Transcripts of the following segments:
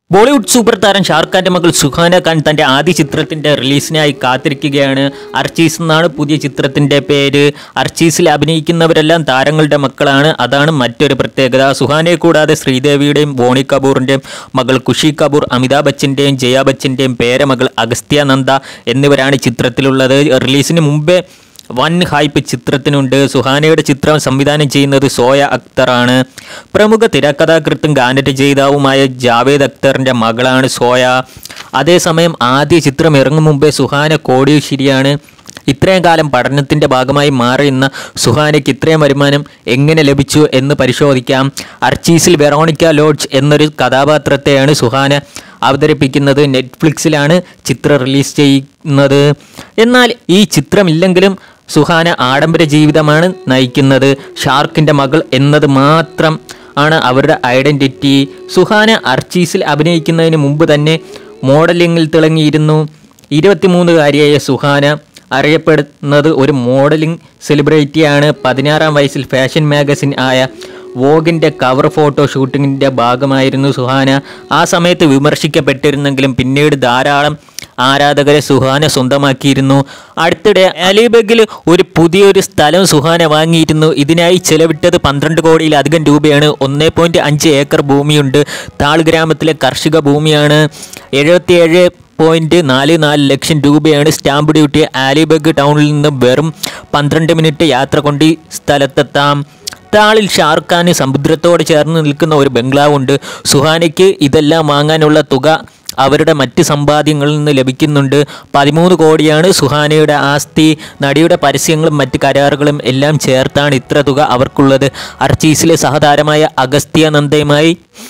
Bollywood super താരം ഷാറുഖ് ഖാന്റെ മകൾ സുഹാന ഖാൻ തന്റെ ആദ്യ ചിത്രത്തിന്റെ റിലീസിനായി കാത്തിരിക്കുകയാണ് അർച്ചീസ് എന്നാണ് പുതിയ ചിത്രത്തിന്റെ പേര് അർച്ചീസിൽ അഭിനയിക്കുന്നവരെല്ലാം താരങ്ങളുടെ മക്കളാണ് അതാണ് മറ്റൊരു പ്രത്യേകത സുഹാനയെ കൂടാതെ ശ്രീദേവിയുടെയും ബോണി കപൂറിന്റെയും മകൾ ഖുഷി കപൂർ അമിതാഭ് ബച്ചന്റെയും ജയ ബച്ചന്റെയും പേരമകൾ അഗസ്ത്യ നന്ദ എന്നിവരാണ് ചിത്രത്തിലുള്ളത് റിലീസിന് മുമ്പേ വൻ ഹൈപ്പ് ചിത്രത്തിനുണ്ട് സുഹാനയുടെ ചിത്രം സംവിധാനം ചെയ്യുന്നത് സോയ അക്തറാണ് പ്രമുഖ തിരക്കഥാകൃത്തും ഗാനരചയിതാവുമായ ജാവേദ് അക്തറിൻ്റെ മകളാണ് സോയ അതേസമയം ആദ്യ ചിത്രം ഇറങ്ങും മുമ്പേ സുഹാന കോടീശ്വരിയാണ് ഇത്രയും കാലം പഠനത്തിൻ്റെ ഭാഗമായി മാറിയുന്ന സുഹാനയ്ക്ക് ഇത്രയും വരുമാനം എങ്ങനെ ലഭിച്ചു എന്ന് പരിശോധിക്കാം അർച്ചീസിൽ വെറോണിക്ക ലോഡ്ജ് എന്നൊരു കഥാപാത്രത്തെയാണ് സുഹാന അവതരിപ്പിക്കുന്നത് നെറ്റ്ഫ്ലിക്സിലാണ് ചിത്രം റിലീസ് ചെയ്യുന്നത് എന്നാൽ ഈ ചിത്രമില്ലെങ്കിലും സുഹാന ആഡംബര ജീവിതമാണ് നയിക്കുന്നത് ഷാർക്കിൻ്റെ മകൾ എന്നത് മാത്രം ആണ് അവരുടെ ഐഡൻറ്റിറ്റി സുഹാന അർച്ചീസിൽ അഭിനയിക്കുന്നതിന് മുമ്പ് തന്നെ മോഡലിങ്ങിൽ തിളങ്ങിയിരുന്നു ഇരുപത്തിമൂന്നുകാരിയായ സുഹാന അറിയപ്പെടുന്നത് ഒരു മോഡലിംഗ് സെലിബ്രിറ്റിയാണ് പതിനാറാം വയസ്സിൽ ഫാഷൻ മാഗസിൻ ആയ വോഗിൻ്റെ കവർ ഫോട്ടോ ഷൂട്ടിങ്ങിൻ്റെ ഭാഗമായിരുന്നു സുഹാന ആ സമയത്ത് വിമർശിക്കപ്പെട്ടിരുന്നെങ്കിലും പിന്നീട് ധാരാളം ആരാധകരെ സുഹാന സ്വന്തമാക്കിയിരുന്നു അടുത്തിടെ അലിബഗിൽ ഒരു പുതിയൊരു സ്ഥലം സുഹാന വാങ്ങിയിരുന്നു ഇതിനായി ചെലവിട്ടത് പന്ത്രണ്ട് കോടിയിലധികം രൂപയാണ് ഒന്നേ പോയിൻറ്റ് അഞ്ച് ഏക്കർ ഭൂമിയുണ്ട് താൾ ഗ്രാമത്തിലെ കാർഷിക ഭൂമിയാണ് എഴുപത്തിയേഴ് പോയിൻറ്റ് നാല് നാല് ലക്ഷം രൂപയാണ് സ്റ്റാമ്പ് ഡ്യൂട്ടി ആലിബഗ് ടൗണിൽ നിന്ന് വെറും പന്ത്രണ്ട് മിനിറ്റ് യാത്ര കൊണ്ട് ഈ സ്ഥലത്തെത്താം താളിൽ ഷാറുഖ് ഖാന് സമുദ്രത്തോട് ചേർന്ന് നിൽക്കുന്ന ഒരു ബംഗ്ലാവുണ്ട് സുഹാനയ്ക്ക് ഇതെല്ലാം വാങ്ങാനുള്ള തുക അവരുടെ മറ്റ് സമ്പാദ്യങ്ങളിൽ നിന്ന് ലഭിക്കുന്നുണ്ട് പതിമൂന്ന് കോടിയാണ് സുഹാനയുടെ ആസ്തി നടിയുടെ പരസ്യങ്ങളും മറ്റ് കരാറുകളും എല്ലാം ചേർത്താണ് ഇത്ര തുക അവർക്കുള്ളത് അർച്ചീസിലെ സഹതാരമായ അഗസ്ത്യ നന്ദയുമായി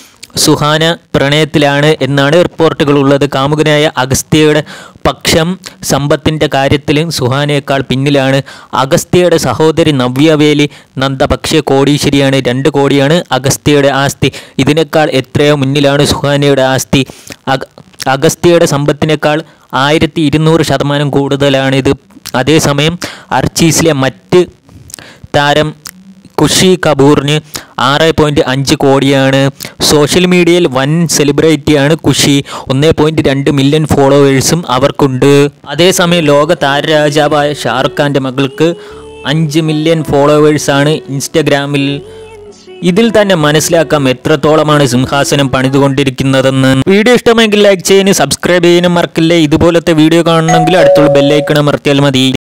സുഹാന പ്രണയത്തിലാണ് എന്നാണ് റിപ്പോർട്ടുകൾ ഉള്ളത് കാമുകനായ അഗസ്ത്യയുടെ പക്ഷം സമ്പത്തിൻ്റെ കാര്യത്തിലും സുഹാനയേക്കാൾ പിന്നിലാണ് അഗസ്ത്യയുടെ സഹോദരി നവ്യവേലി നന്ദ പക്ഷേ കോടീശ്വരിയാണ് രണ്ട് കോടിയാണ് അഗസ്ത്യയുടെ ആസ്തി ഇതിനേക്കാൾ എത്രയോ മുന്നിലാണ് സുഹാനയുടെ ആസ്തി അഗ- അഗസ്ത്യയുടെ സമ്പത്തിനേക്കാൾ ആയിരത്തി ഇരുന്നൂറ് ശതമാനം കൂടുതലാണിത് അതേസമയം അർച്ചീസിലെ മറ്റ് താരം ഖുഷി കപൂറിന് ആറ് പോയിൻറ്റ് അഞ്ച് കോടിയാണ് സോഷ്യൽ മീഡിയയിൽ വൻ സെലിബ്രിറ്റിയാണ് ഖുഷി ഒന്നേ പോയിൻറ്റ് രണ്ട് മില്യൺ ഫോളോവേഴ്സും അവർക്കുണ്ട് അതേസമയം ലോക താരരാജാവായ ഷാറുഖ് ഖാൻ്റെ മകൾക്ക് അഞ്ച് മില്യൺ ഫോളോവേഴ്സാണ് ഇൻസ്റ്റഗ്രാമിൽ ഇതിൽ തന്നെ മനസ്സിലാക്കാം എത്രത്തോളമാണ് സിംഹാസനം പണിതുകൊണ്ടിരിക്കുന്നതെന്ന് വീഡിയോ ഇഷ്ടമെങ്കിൽ ലൈക്ക് ചെയ്യാനും സബ്സ്ക്രൈബ് ചെയ്യാനും മറക്കില്ലേ ഇതുപോലത്തെ വീഡിയോ കാണണമെങ്കിൽ അടുത്തുള്ള ബെല്ലൈക്കണം മറത്തിയാൽ മതി